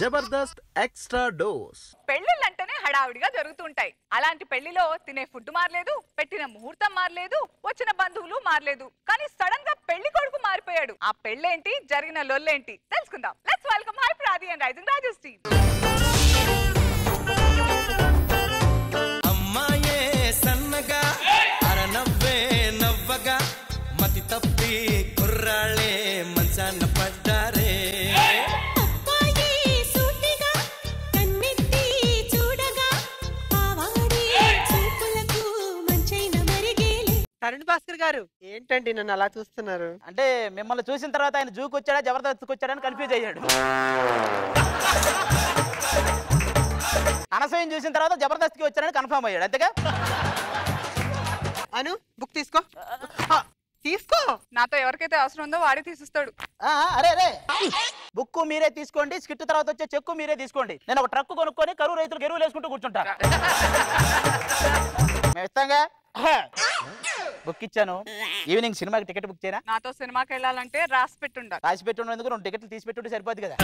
Jabardasth extra dose పెళ్లిళ్ళంటేనే హడావిడిగా జరుగుతుంటాయి అలాంటి పెళ్లిలో తినే ఫుడ్ మారలేదు పెట్టిన ముహూర్తం మారలేదు వచ్చిన బంధువులు మారలేదు కానీ సడన్ గా పెళ్లి కొడుకు మారిపోయాడు ఆ పెళ్ళేంటి జరిగిన లొల్లేంటి తెలుసుకుందాం let's welcome hi Pradi and rising Rajesh team అమ్మాయే సన్నగా అరనవ్వే నవ్వగా మతి తప్పి కుర్రాళ్ళే మంచాన పడ్డారే అబ్బాయి సూటిగా కన్నెత్తి చూడగా ఆవాడి చూపులకు మంచైన మరిగేలే తరుణ్ భాస్కర్ గారు ఏంటండి నన్ను అలా చూస్తున్నారు అంటే మిమ్మల్ని చూసిన తర్వాత ఆయన జూకి వచ్చాడా జబర్దస్త్కి వచ్చాడని కన్ఫ్యూజ్ అయ్యాడు అనసూయం చూసిన తర్వాత జబర్దస్త్కి వచ్చాడని కన్ఫర్మ్ అయ్యాడు అంతేగా అను బుక్ తీసుకో ఆ, తీసుకో నాతో ఎవరికైతే అవసరం ఉందో వాడే తీసిస్తాడు ఆ, అరే అరే బుక్కు మీరే తీసుకోండి స్కిట్ తర్వాత వచ్చే చెక్కు మీరే తీసుకోండి నేను ఒక ట్రక్ కొనుక్కొని కరువు రైతులకు ఎరువులు వేసుకుంటూ కూర్చుంటా మేము ఇస్తాంగా బుక్ ఇచ్చాను ఈవినింగ్ సినిమాకి టికెట్ బుక్ చేయనా నాతో సినిమాకి వెళ్ళాలంటే రాసి పెట్టుండాలి రాసి పెట్టి ఉన్నందుకు రెండు టికెట్లు తీసి పెట్టుంటే సరిపోద్ది కదా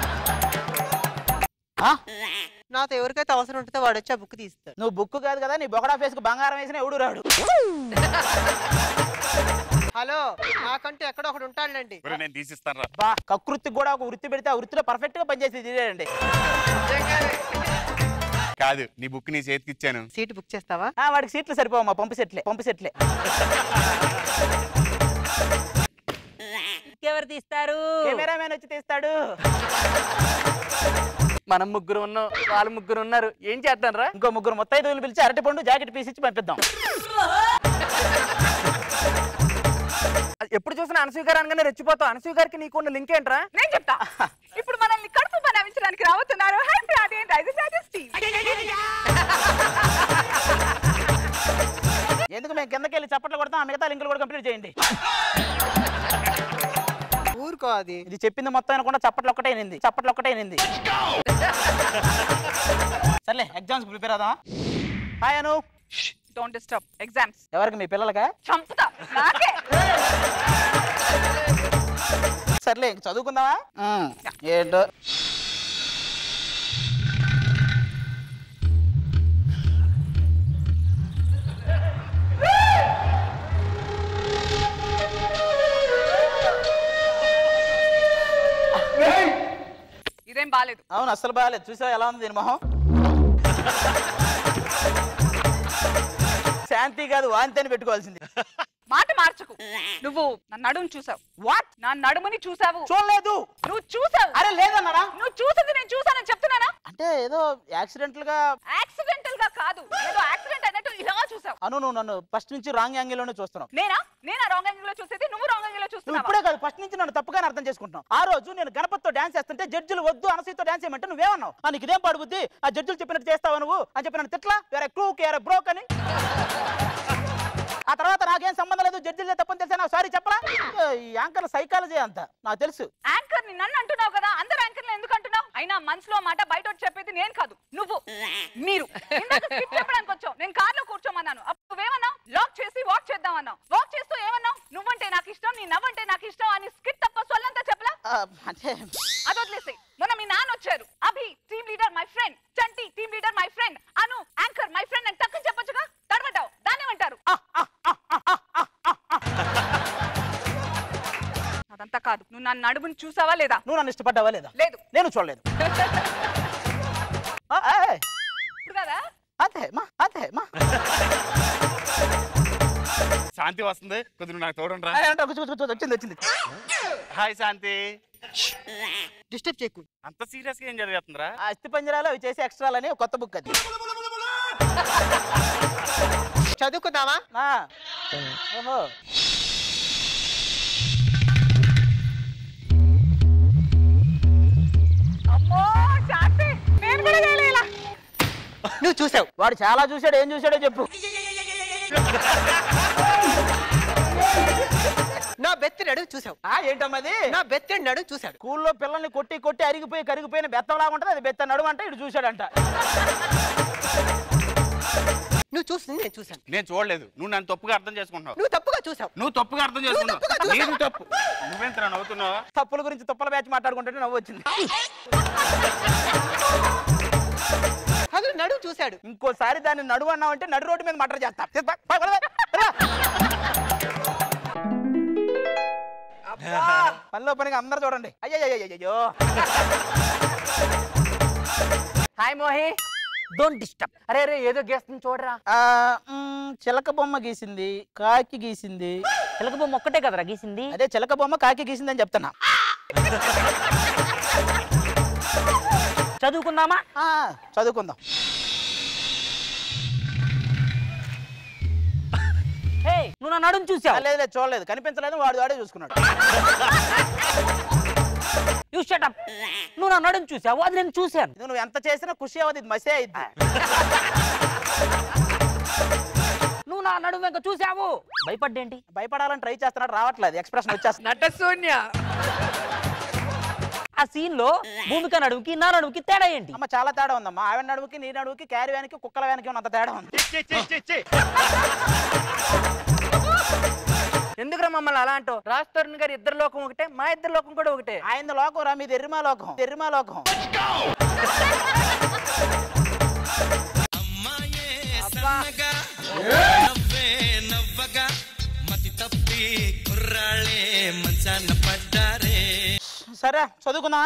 ఆ? నాతో ఎవరికైతే అవసరం ఉంటుందో వాడు వచ్చి ఆ బుక్ తీస్తాడు నువ్వు బుక్ కాదు కదా నీ బొగడా ఫేస్ కు బంగారం వేసిన ఎవడు రాడు హలో నాకంటే ఎక్కడో ఒకడు ఉంటాడులేండి ఒరేయ్, నేను తీసిస్తాను రా బా కకృతికి కూడా ఒక వృత్తి పెడితే ఆ వృత్తిలో పర్ఫెక్ట్ గా పనిచేసి తీరేయండి కాదు నీ బుక్ నీ చేతికి ఇచ్చాను సీట్ బుక్ చేస్తావా ఆ, వాడికి సీట్లు సరిపోవమ్మా పంపు సెట్లే పంపు సెట్లే ఎవరు తీస్తారు కెమెరామెన్ వచ్చి తీస్తాడు మనం ముగ్గురు ఉన్నాం వాళ్ళు ముగ్గురు ఉన్నారు ఏం చేద్దాం రా ఇంకో ముగ్గురు ముత్తైదువులు పిలిచి అరటి పండు జాకెట్ పీస్ ఇచ్చి పంపిద్దాం ఎప్పుడు చూసినా అనసూయ గారు అనగానే రెచ్చిపోతావు అనసూయ గారికి నీకున్న లింక్ ఏంట్రా నేను చెప్తా ఇప్పుడు మనల్ని కడుపు పనవించడానికి రాబోతున్నారు hi Pradi and rising Rajesh team ఎందుకు మేము కిందకి వెళ్ళి చప్పట్లు కొడతాం ఆ మిగతా లింకులు కూడా కంప్లీట్ చేయండి ఊరుకో అది ఇది చెప్పింది మొత్తం అనకుండా చప్పట్లు ఒక్కటే నింది చప్పట్లు ఒక్కటే నింది సర్లే ఎగ్జామ్స్ ప్రిపేర్ అవుదాం hi Anu don't disturb exams ఎవరికి మీ పిల్లలకా చంపుతా నాకే సర్లే ఇంక చదువుకుందామా ఏంటో ఇదేం బాలేదు అవును అస్సలు బాగాలేదు చూసావా ఎలా ఉంది దీని మొహం శాంతి కాదు వాంతి అని పెట్టుకోవాల్సింది మాట మార్చకు నువ్వు నా నడుము చూసావు వాట్ నా నడుముని చూసావు చూడలేదు నువ్వు చూసావు అరే లేదన్నారా నువ్వు చూసింది నేను చూసానని చెప్తున్నానా అంటే ఏదో యాక్సిడెంటల్ గా యాక్సిడెంటల్ గా కాదు ఏదో యాక్సిడెంట్ అయినట్టు ఇలా చూసావు అను నువ్వు నన్ను ఫస్ట్ నుంచి రాంగ్ యాంగిల్ లోనే చూస్తున్నావు నేనా నేనా రాంగ్ యాంగిల్ లో చూసేది నువ్వు రాంగ్ యాంగిల్ లో నువ్వు చూస్తున్నావా ఇప్పుడే కాదు ఫస్ట్ నుంచి నన్ను తప్పుగానే అర్థం చేసుకుంటున్నావు ఆ రోజు నేను గణపతితో డాన్స్ చేస్తుంటే జడ్జిలు వద్దు అనసూయతో డాన్స్ చేయమంటే నువ్వేమన్నావు ఆ నీకు ఇదేం పాడుబుద్ది ఆ జడ్జిలు చెప్పినట్టు చేస్తావా నువ్వు అని చెప్పి నన్ను తిట్లా వేరే క్రూక్ వేరే బ్రోక్ అని ఆ తర్వాత నాకేం సంబంధం లేదు జడ్జిలే తప్పని తెలిసా నాకు సారీ చెప్పలా ఏ, ఈ యాంకర్ సైకాలజీ అంత నాకు తెలుసు యాంకర్ ని నన్ను అంటున్నావు కదా అందరు యాంకర్లు ఎందుకు అంటున్నావు అయినా మనసులో మాట బయట వచ్చి చెప్పేది నేను కాదు నువ్వు మీరు ఇందాక skit చెప్పడానికి వచ్చావు నేను కార్ లో కూర్చోమన్నాను అప్పుడు నువ్వేమన్నావు లాక్ చేసి వాక్ చేద్దామన్నావు వాక్ చేస్తూ ఏమన్నావు నువ్వంటే నాకు ఇష్టం నీ నవ్వంటే నాకు ఇష్టం అని స్కిట్ తప్ప సొల్లంతా చెప్పలా ఆ, అంటే అది వదిలేసి మొన్న మీ నాన్న వచ్చారు Abhi team leader my friend Chanti team leader my friend Anu anchor my friend అని టక్కుని చెప్పొచ్చుగా తడమంటావు దాన్ని ఏమంటారు అదంతా కాదు నువ్వు నా నడుముని చూసావా లేదా నువ్వు నన్ను ఇష్టపడ్డావా లేదా లేదు నేను చూడలేదు ఆ, ఆ, ఏ, ఇప్పుడు కదా అదే మా అదే మా శాంతి వస్తుంది కొద్దిగా నువ్వు నాకు తోడుండ్రా ఆ, ఏంటో కూర్చో, కూర్చో, వచ్చింది వచ్చింది హాయ్ శాంతి డిస్టర్బ్ చేయకు అంత సీరియస్ గా ఏం జరుగుతుందిరా ఆ అస్థి పంజరాలు అవి చేసే ఎక్స్ట్రాలని ఒక కొత్త బుక్ అది చదువుకుందామా ఆ, ఓహో అమ్మో శాంతి నేను కూడా చేయలే ఇలా నువ్వు చూసావు వాడు చాలా చూశాడు ఏం చూశాడో చెప్పు నా బెత్తి నడు చూసావు ఆ ఏంటమ్మది నా బెత్తి నడు చూశాడు స్కూల్లో పిల్లల్ని కొట్టి కొట్టి అరిగిపోయి కరిగిపోయిన బెత్తంలాగా ఉంటుంది అది బెత్త నడుము అంటే ఇటు చూశాడంట నువ్వు చూసింది నేను చూశాను నేను చూడలేదు నువ్వు నన్ను తప్పుగా అర్థం చేసుకుంటున్నావు నువ్వు తప్పుగా చూసావు నువ్వు తప్పుగా అర్థం చేసుకున్నావు తప్పుగా చూసావు. నేను తప్పు నువ్వెంతరా నవ్వుతున్నావు తప్పుల గురించి తుప్పల బ్యాచ్ మాట్లాడుకుంటుంటే నవ్వు వచ్చింది అసలు నడుము చూశాడు ఇంకోసారి దాన్ని నడువు అన్నావంటే నడు రోడ్డు మీద మటర్ చేస్తా తీస్ పా, పా, పా, పా, పా. పనిలో పనిగా అందరు చూడండి అయ్యో హాయ్ మోహి డోంట్ డిస్టర్బ్ అరే అరే ఏదో గేస్తుంది చూడరా చిలక బొమ్మ గీసింది కాకి గీసింది చిలక బొమ్మ ఒక్కటే కదరా గీసింది అదే చిలక బొమ్మ కాకి గీసింది అని చెప్తున్నా చదువుకుందామా ఆ, చదువుకుందాం హే నువ్వు నా నడుము ఆ, చూసావు లేదు లేదు చూడలేదు కనిపించలేదు వాడు వాడే చూసుకున్నాడు యూ షట్ అప్ నువ్వు నా నడుము చూసావు అది నేను చూశాను ఇది నువ్వు ఎంత చేసినా ఖుషి అవ్వదు ఇది మసే అయింది నువ్వు నా నడుము వెంక చూసావు భయపడ్డేంటి భయపడాలని ట్రై చేస్తున్నాడు రావట్లేదు ఎక్స్ప్రెషన్ వచ్చేస్తుంది నట శూన్య ఆ సీన్ లో భూమిక నడుముకి నా నడుముకి తేడా ఏంటి అమ్మ చాలా తేడా ఉందమ్మా ఆవిడ నడుముకి నీ నడుముకి క్యారీ వ్యాన్కి కుక్కల వ్యాన్కి ఉన్నంత తేడా ఉంది ఎందుకురా మమ్మల్ని అలా అంటావు రాజ్ తరుణ్ గారి ఇద్దరు లోకం ఒకటే మా ఇద్దరు లోకం కూడా ఒకటే ఆయన లోకం రా మీది ఎర్రిమా లోకం ఎర్రిమా లోకం అమ్మాయే సన్నగా నవ్వే నవ్వగా మతి తప్పి కుర్రాళ్ళే మంచాన పడ్డారే సరే చదువుకుందామా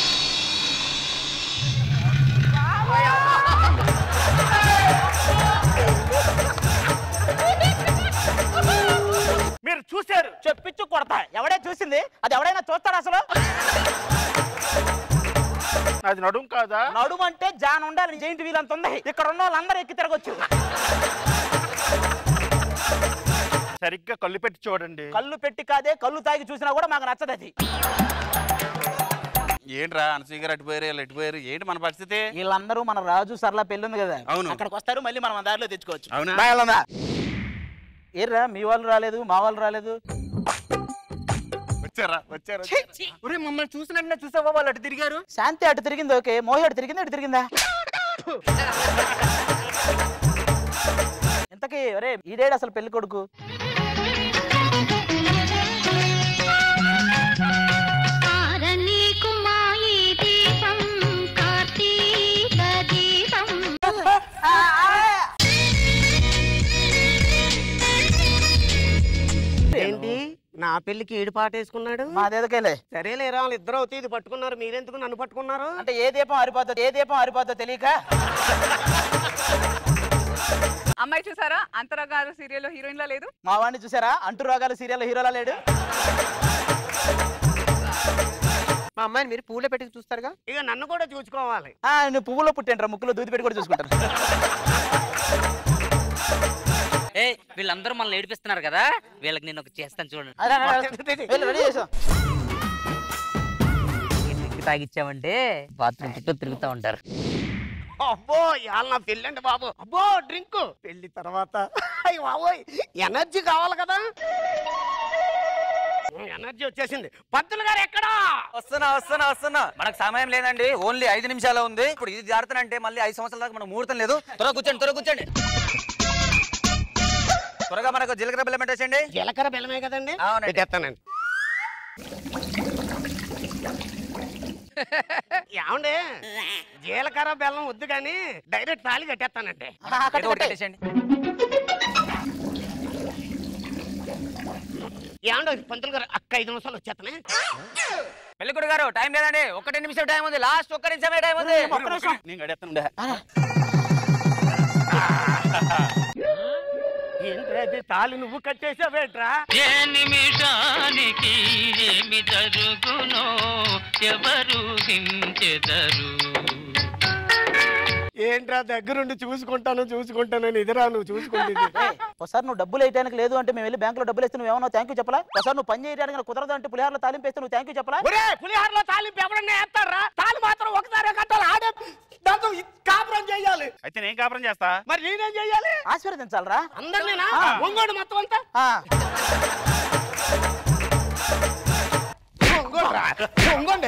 మీరు చూశారు చెప్పించు కొడతా ఎవడే చూసింది అది ఎవడైనా చూస్తాడు అసలు అది నడుం కాదా నడుము అంటే జాన్ ఉండాలి జైంట్ వీల్ అంత ఉంది ఇక్కడ ఉన్న వాళ్ళందరూ ఎక్కి తిరగొచ్చు సరిగ్గా కళ్ళు పెట్టి చూడండి కళ్ళు పెట్టి కాదే కళ్ళు తాగి చూసినా కూడా మాకు నచ్చదు అది ఏంట్రా అనసూయ గారు అటుపోయారు వీళ్ళు అటుపోయారు ఏంటి మన పరిస్థితి వీళ్ళందరూ మన రాజు సర్లా పెళ్ళి ఉంది కదా అవును. అక్కడికి వస్తారు మళ్ళీ మనం మన దారిలో తెచ్చుకోవచ్చు అవునా? బాయ్ వెళ్ళందా? ఏర్రా మీ వాళ్ళు రాలేదు మా వాళ్ళు రాలేదు వచ్చారా వచ్చారు ఒరే మమ్మల్ని చూసినట్టు చూసావా వాళ్ళు అటు తిరిగారు శాంతి అటు తిరిగింది ఓకే మోహి అటు తిరిగింది అటు తిరిగిందా ఇంతకీ ఒరే ఈడేడు అసలు పెళ్లి కొడుకు కారణీకుమాయి దీపం కార్తీక దీపం ఏంటి నా పెళ్లికి ఈడు పాట వేసుకున్నాడు మా దేదకేలే సరేలేరా వాళ్ళు ఇద్దరు అవుతే ఇది పట్టుకున్నారు మీరెందుకు నన్ను పట్టుకున్నారు అంటే ఏ దీపం ఆరిపోతుందో ఏ దీపం ఆరిపోతుందో తెలియక అమ్మాయి చూసారా అంతరగారు సీరియల్ హీరోయిన్ లా లేదు మా వాడిని చూసారా అంటు రోగాలు సీరియల్ హీరోలా లేడు మా అమ్మాయిని మీరు పూలే పెట్టి చూస్తారుగా ఇక నన్ను కూడా చూసుకోవాలి ఆ, నువ్వు పువ్వులో పుట్టేంట్రా ముక్కులో దూది పెట్టి కూడా చూసుకుంటారు ఏ వీళ్ళందరూ మనల్ని ఏడిపిస్తున్నారు కదా వీళ్ళకి నేను ఒక చేస్తాను చూడండి అరే, అరే, అరే, వెళ్ళు, రెడీ చేసాం ఎక్కి తాగిచ్చామంటే బాత్రూమ్ చుట్టూ తిరుగుతూ ఉంటారు అబ్బో ఇవాళ నా పెళ్ళండి బాబు అబ్బో డ్రింక్ పెళ్లి తర్వాత అయ్య బాబోయ్ ఎనర్జీ కావాలి కదా ఎనర్జీ వచ్చేసింది పంతులు గారు ఎక్కడా వస్తున్నా వస్తున్నా వస్తున్నా మనకు సమయం లేదండి ఓన్లీ ఐదు నిమిషాలు ఉంది ఇప్పుడు ఇది జారుతానంటే మళ్ళీ ఐదు సంవత్సరాల దాకా మనకు ముహూర్తం లేదు త్వరగా కూర్చోండి త్వరగా కూర్చోండి త్వరగా మనకు జీలకర్ర బెల్లం పెట్టేసండి జీలకర్ర బెల్లమే కదండి అవునండి. పెట్టేస్తానండి ఏమండి జీలకర్ర బెల్లం వద్దు కానీ డైరెక్ట్ తాళి కట్టేస్తానండి ఏదో ఒకటి కట్టేసేయండి ఏమండి పంతులు గారు అక్క ఐదు నిమిషాలు వచ్చేస్తానే పెళ్ళికొడు గారు టైం లేదండి ఒకటి నిమిషం టైం ఉంది లాస్ట్ ఒక్క నిమిషమే టైం ఉంది నేను గడేస్తానుండే ఏంటి తాళి నువ్వు కట్టేసావేట్రా ఏ నిమిషానికి ఏమి జరుగునో ఎవరు హించెదరు ఏంట్రా దగ్గరుండి చూసుకుంటాను చూసుకుంటానని ఇదిరా నువ్వు చూసుకుంటుంది ఏయ్, ఒకసారి నువ్వు డబ్బులు వేయడానికి లేదు అంటే మేము వెళ్ళి బ్యాంకులో డబ్బులు వేస్తే నువ్వు ఏమన్నా థ్యాంక్ యూ చెప్పలా ఒకసారి నువ్వు పని చేయడానికి నాకు కుదరదు అంటే పులిహారలో తాలింపు వేస్తే నువ్వు థ్యాంక్ యూ చెప్పలా ఒరే పులిహారలో తాలింపు ఎవడన్నా వేస్తారా తాలి మాత్రం ఒకసారి కట్టాలి ఆడే దాంతో ఇ- కాపురం చేయాలి అయితే నేను కాపురం చేస్తా మరి నేనేం చేయాలి ఆశీర్వదించాలరా అందరినేనా ఒంగోడు మొత్తం అంతా ఆ, ఒంగోడు రా ఒంగోడు